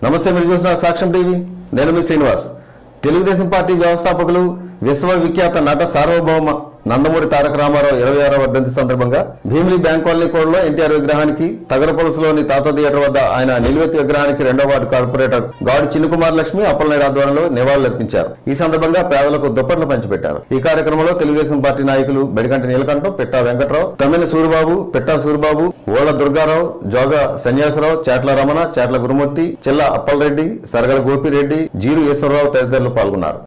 నమస్తే మీరు చూసిన సాక్ష్యం టీవీ నేను మీ శ్రీనివాస్ తెలుగుదేశం పార్టీ వ్యవస్థాపకులు విశ్వవిఖ్యాత నట సార్వభౌమ నందమూరి తారక రామారావు ఇరవై ఆరవ వర్ధంతి సందర్భంగా భీమిలి బ్యాంక్ కాలనీ కోడలో ఎన్టీఆర్ విగ్రహానికి తగరపొలసులోని తాత థియేటర్ వద్ద ఆయన నిలువెత్తి విగ్రహానికి రెండో వార్డు కార్పొరేటర్ గాడి చిన్నకుమార్ లక్ష్మి అప్పలనాయుడు ఆధ్వర్యంలో నివాళులర్పించారు ఈ సందర్భంగా పేదలకు దుప్పట్లు పంచిపెట్టారు ఈ కార్యక్రమంలో తెలుగుదేశం పార్టీ నాయకులు బెడికంటి నీలకంఠం పిట్టా వెంకట్రావు తమ్మిన సూరిబాబు పిట్టా సూరిబాబు ఓళ్ల దుర్గారావు జోగ సన్యాసరావు చాట్ల రమణ చాట్ల గురుమూర్తి చిల్ల అప్పలరెడ్డి సరగల గోపిరెడ్డి జీరు ఈశ్వరరావు తదితరులు పాల్గొన్నారు